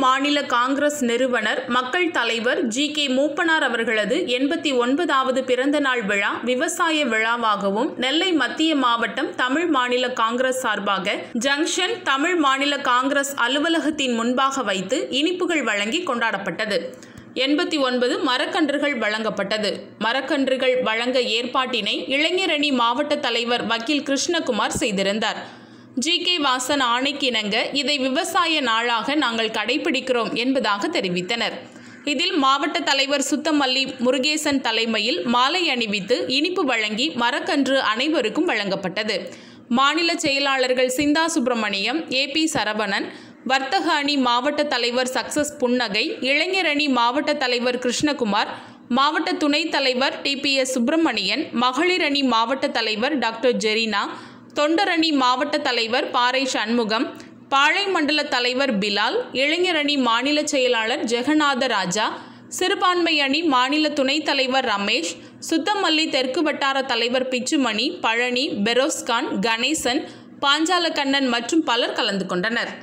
மாநில காங்கிரஸ் நிறுவனர் மக்கள் தலைவர் ஜி கே மூப்பனார் அவர்களது எண்பத்தி ஒன்பதாவது பிறந்த நாள் விழா விவசாய விழாவாகவும் நெல்லை மத்திய மாவட்டம் தமிழ் மாநில காங்கிரஸ் சார்பாக ஜங்ஷன் தமிழ் மாநில காங்கிரஸ் அலுவலகத்தின் முன்பாக வைத்து இனிப்புகள் வழங்கி கொண்டாடப்பட்டது எண்பத்தி ஒன்பது மரக்கன்றுகள் வழங்கப்பட்டது மரக்கன்றுகள் வழங்க ஏற்பாட்டினை இளைஞரணி மாவட்ட தலைவர் வக்கீல் கிருஷ்ணகுமார் செய்திருந்தார் ஜி கே வாசன் ஆணைக்கிணங்க இதை விவசாய நாளாக நாங்கள் கடைபிடிக்கிறோம் என்பதாக தெரிவித்தனர் இதில் மாவட்ட தலைவர் சுத்தமல்லி முருகேசன் தலைமையில் மாலை அணிவித்து இனிப்பு வழங்கி மரக்கன்று அனைவருக்கும் வழங்கப்பட்டது மாநில செயலாளர்கள் சிந்தா சுப்பிரமணியம் ஏ பி சரவணன் வர்த்தக அணி மாவட்ட தலைவர் சக்சஸ் புன்னகை இளைஞர் அணி மாவட்ட தலைவர் கிருஷ்ணகுமார் மாவட்ட துணைத் தலைவர் டிபிஎஸ் சுப்பிரமணியன் மகளிர் அணி மாவட்ட தலைவர் டாக்டர் ஜெரினா தொண்டரணி மாவட்ட தலைவர் பாறை சண்முகம் பாளை மண்டல தலைவர் பிலால் இளைஞர் அணி மாநில செயலாளர் ஜெகநாத ராஜா சிறுபான்மை அணி மாநில துணைத் தலைவர் ரமேஷ் சுத்தமல்லி தெற்கு வட்டார தலைவர் பிச்சுமணி பழனி பெரோஸ்கான் கணேசன் பாஞ்சாலக்கண்ணன் மற்றும் பலர் கலந்து கொண்டனர்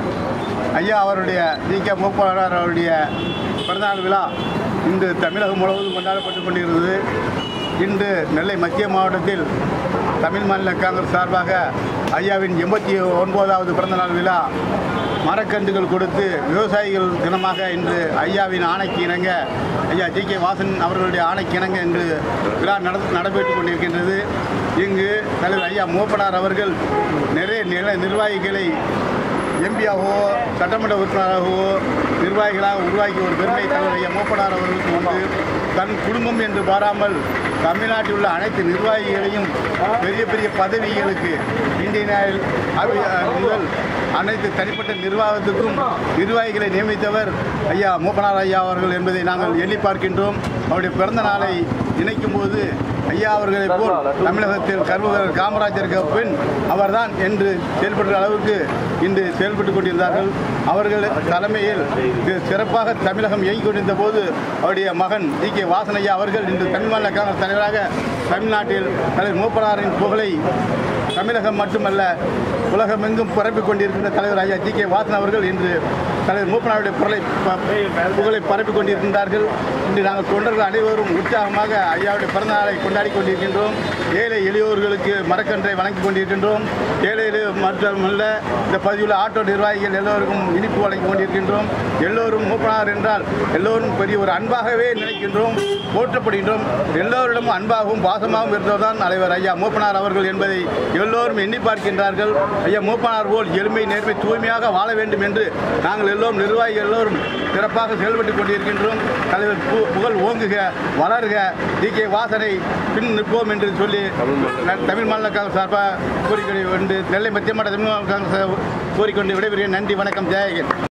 ஐயா அவருடைய ஜி கே மூப்பாளர் அவருடைய பிறந்தநாள் விழா இன்று தமிழகம் முழுவதும் கொண்டாடப்பட்டு கொண்டிருக்கிறது இன்று நெல்லை மத்திய மாவட்டத்தில் தமிழ் மாநில காங்கிரஸ் சார்பாக ஐயாவின் எண்பத்தி ஒன்பதாவது பிறந்தநாள் விழா மரக்கன்றுகள் கொடுத்து விவசாயிகள் தினமாக இன்று ஐயாவின் ஆணைக்கு இணங்க ஐயா ஜி கே வாசன் அவர்களுடைய ஆணைக்கு இணங்க இன்று விழா நட நடைபெற்றுக் கொண்டிருக்கின்றது இங்கு தலைவர் ஐயா மூப்பனார் அவர்கள் நிறைய நில நிர்வாகிகளை எம்பியாகவோ சட்டமன்ற உறுப்பினராகவோ நிர்வாகிகளாக உருவாக்கி ஒரு பெருமை தலைவர் ஐயா மூப்பனார் அவர்களுக்கு உண்டு தன் குடும்பம் என்று பாராமல் தமிழ்நாட்டில் உள்ள அனைத்து நிர்வாகிகளையும் பெரிய பெரிய பதவிகளுக்கு இந்தியன் ஆயில் அவை- முதல் அனைத்து தனிப்பட்ட நிர்வாகத்துக்கும் நிர்வாகிகளை நியமித்தவர் ஐயா மூப்பனார் ஐயா அவர்கள் என்பதை நாங்கள் எண்ணி பார்க்கின்றோம் அவருடைய பிறந்த நாளை நினைக்கும் போது ஐயா அவர்களைப் போல் தமிழகத்தில் கர்வகர் காமராஜருக்கு பின் அவர்தான் என்று செயல்படுற அளவுக்கு இன்று செயல்பட்டு கொண்டிருந்தார்கள் அவர்கள் தலைமையில் இது சிறப்பாக தமிழகம் இயங்கிக் கொண்டிருந்த போது அவருடைய மகன் டி கே வாசனையா அவர்கள் இன்று தமிழ் மாநில காங்கிரஸ் தலைவராக தமிழ்நாட்டில் தலைவர் மூப்பனாரின் புகழை தமிழகம் மட்டுமல்ல உலகமெங்கும் பரப்பிக் கொண்டிருக்கின்ற தலைவர் ஐயா ஜி கே வாசன் அவர்கள் இன்று தலைவர் மூப்பனாருடைய புகழை ப- புகழை பரப்பிக் கொண்டிருக்கின்றார்கள் இன்று நாங்கள் தொண்டர்கள் அனைவரும் உற்சாகமாக ஐயாவுடைய பிறந்த நாளை கொண்டாடி கொண்டிருக்கின்றோம் ஏழை எளியோர்களுக்கு மரக்கன்றை வழங்கி கொண்டிருக்கின்றோம் ஏழை எளிய மட்டுமல்ல இந்த பகுதியில் ஆட்டோ நிர்வாகிகள் எல்லோருக்கும் இனிப்பு வழங்கி கொண்டிருக்கின்றோம் எல்லோரும் மூப்பனார் என்றால் எல்லோரும் பெரிய ஒரு அன்பாகவே நினைக்கின்றோம் போற்றப்படுகின்றோம் எல்லோரிடமும் அன்பாகவும் பாசமாகவும் இருந்ததுதான் தலைவர் ஐயா மூப்பனார் அவர்கள் என்பதை எல்லோரும் எண்ணி பார்க்கின்றார்கள் ஐயா மூப்பனார் போல் எளிமை நேர்மை தூய்மையாக வாழ வேண்டும் என்று நாங்கள் எல்லோரும் நிர்வாகிகள் எல்லோரும் சிறப்பாக செயல்பட்டுக் கொண்டிருக்கின்றோம் தலைவர் பு- புகழ் ஓங்குக வளர்க டி கே வாசனை பின் நிற்போம் என்று சொல்லி நான் தமிழ் மாநில காங்கிரஸ் சார்பாக கோரிக்கை கொண்டு நெல்லை மத்திய மாவட்ட தமிழ் மாநில காங்கிரஸ் கோரிக்கொண்டு விடைபெறுகிறேன் நன்றி வணக்கம் ஜெயகன்